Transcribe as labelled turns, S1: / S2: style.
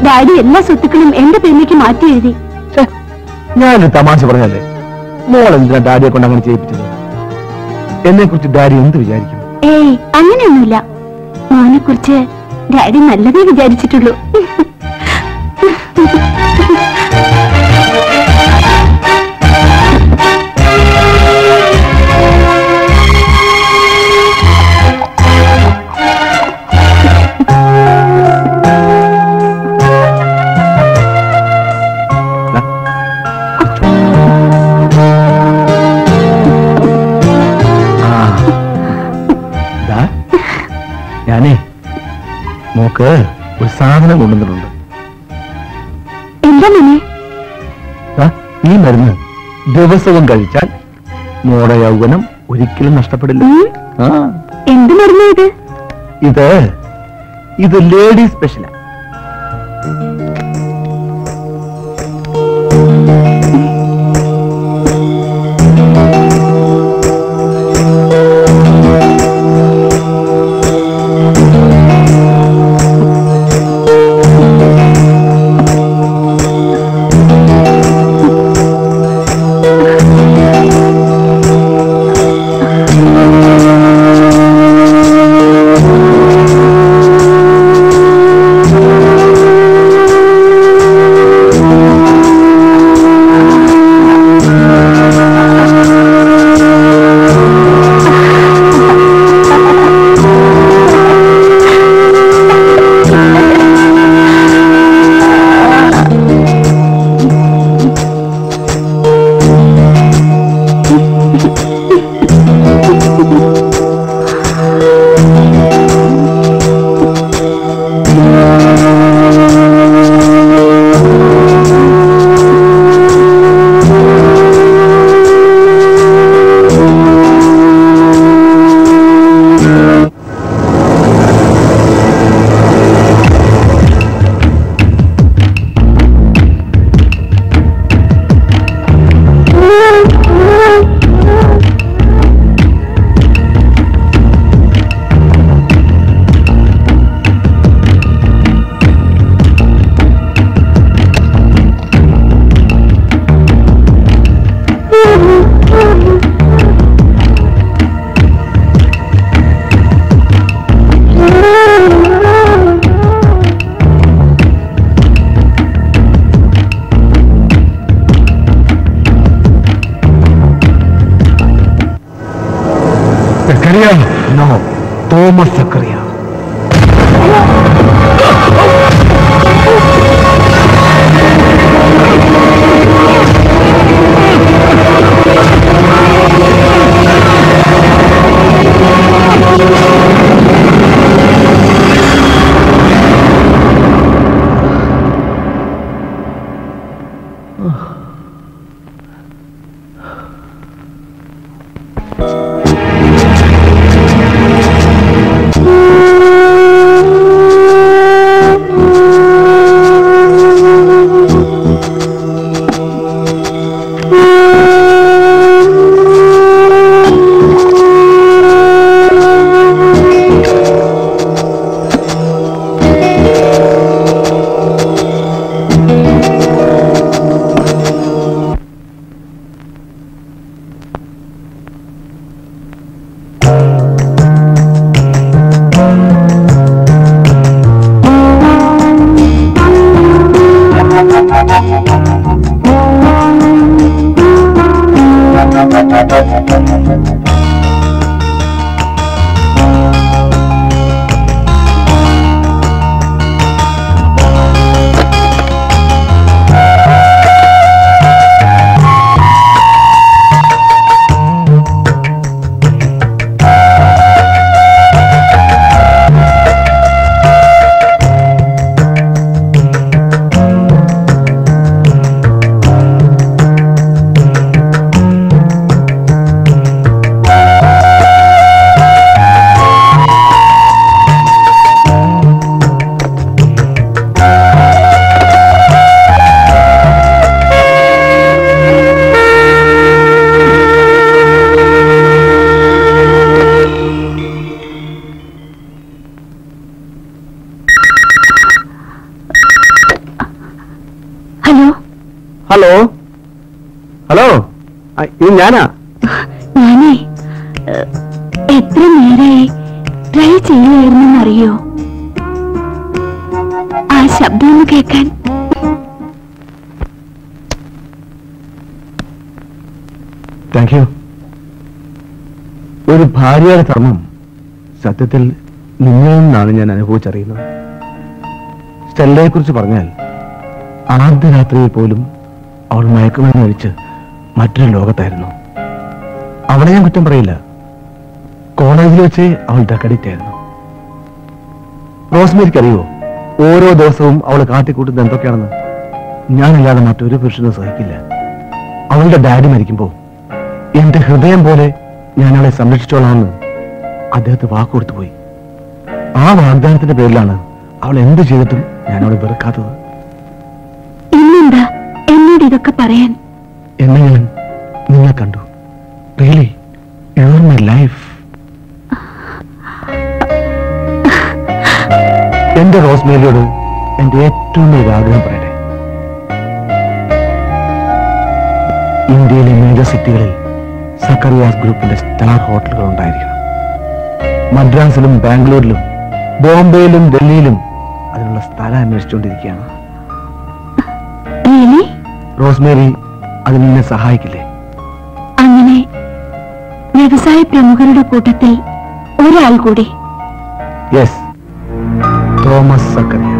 S1: Daddy എല്ലാ സ്വത്തുക്കളും എന്റെ പേരിലേക്ക് മാറ്റി എഴുതി
S2: ഛെ, ഞാനൊരു തമാശ പറഞ്ഞല്ലേ മോൾ എന്തിനാ ഡാഡിയെ കൊണ്ട് അങ്ങനെ ചെയ്യിപ്പിച്ചത് എന്നെ കുറിച്ച് ഡാഡി എന്ത് വിചാരിക്കും
S1: ഏയ് അങ്ങനെയൊന്നുമില്ല മോനെ കുറിച്ച് ഡാഡി നല്ലതേ വിചാരിച്ചിട്ടുള്ളൂ
S2: ആ. ദാ, ഞാനേ മോക്ക് ഒരു സാധനം കൊണ്ടുവന്നിട്ടുണ്ട്
S1: എന്താ മോനെ
S2: ദാ, ഈ മരുന്ന് ദിവസവും കഴിച്ചാൽ മോടെ യൗവനം ഒരിക്കലും നഷ്ടപ്പെടില്ല
S1: ഉം,
S2: ആ
S1: എന്ത് മരുന്ന് ഇത്
S2: ഇത് ഇത് ലേഡി സ്പെഷ്യലാ സക്കറിയ നോ തോമസ് സക്കറിയ
S1: ആ
S2: ഹലോ ഹലോ ആ, ഇത് ഞാനാ
S1: ഞാനേ ഏഹ്, എത്ര നേരായി ട്രൈ ചെയ്യുകയായിരുന്നെന്നറിയോ ആ ശബ്ദം ഒന്ന് കേൾക്കാൻ
S2: താങ്ക് യു ഒരു ഭാര്യയുടെ ധർമ്മം സത്യത്തിൽ നിന്നിൽ നിന്നാണ് ഞാൻ അനുഭവിച്ചറിയുന്നത് സ്റ്റെല്ലയെ കുറിച്ച് പറഞ്ഞാൽ ആദ്യ രാത്രിയിൽ പോലും അവൾ മയക്കുമരുന്ന് കഴിച്ച് മറ്റൊരു ലോകത്തായിരുന്നു അവളെ ഞാൻ കുറ്റം പറയില്ല കോളേജിൽ വെച്ച് അവൾ ഡക്കഡിറ്റ് ആയിരുന്നു റോസ്മേരിക്ക് അറിയോ ഓരോ ദിവസവും അവൾ കാട്ടിക്കൂട്ടുന്നത് എന്തൊക്കെയാണെന്ന് ഞാനല്ലാതെ മറ്റൊരു പുരുഷനും സഹിക്കില്ല അവളുടെ ഡാഡി മരിക്കുമ്പോ എന്റെ ഹൃദയം പോലെ ഞാൻ അവളെ സംരക്ഷിച്ചോളാമെന്ന് അദ്ദേഹത്തെ വാക്കുകൊടുത്തു പോയി ആ വാഗ്ദാനത്തിന്റെ പേരിലാണ് അവൾ എന്ത് ചെയ്തിട്ടും ഞാൻ അവളെ വെറുക്കാത്തത്
S1: ഇന്നെന്താ എന്നോട് ഇതൊക്കെ പറയാൻ
S2: എന്നെ ഞാൻ നിങ്ങളെ കണ്ടു really you are my life എന്റെ റോസ്മേലിയോട് എന്റെ ഏറ്റവും വലിയ ആഗ്രഹം പറയട്ടെ ഇന്ത്യയിലെ മേജർ സിറ്റികളിൽ സക്കറിയാസ് ഗ്രൂപ്പിന്റെ സ്റ്റാർ ഹോട്ടലുകൾ ഉണ്ടായിരിക്കണം മദ്രാസിലും ബാംഗ്ലൂരിലും ബോംബെയിലും ഡൽഹിയിലും അതിനുള്ള സ്ഥലം അന്വേഷിച്ചുകൊണ്ടിരിക്കുകയാണ്
S1: റിയലി
S2: റോസ്മേരി അതിനെ സഹായിക്കില്ലേ
S1: അങ്ങനെ വ്യവസായ പ്രമുഖരുടെ കൂട്ടത്തിൽ ഒരാൾ കൂടി
S2: യെസ് തോമസ് സക്കറിയ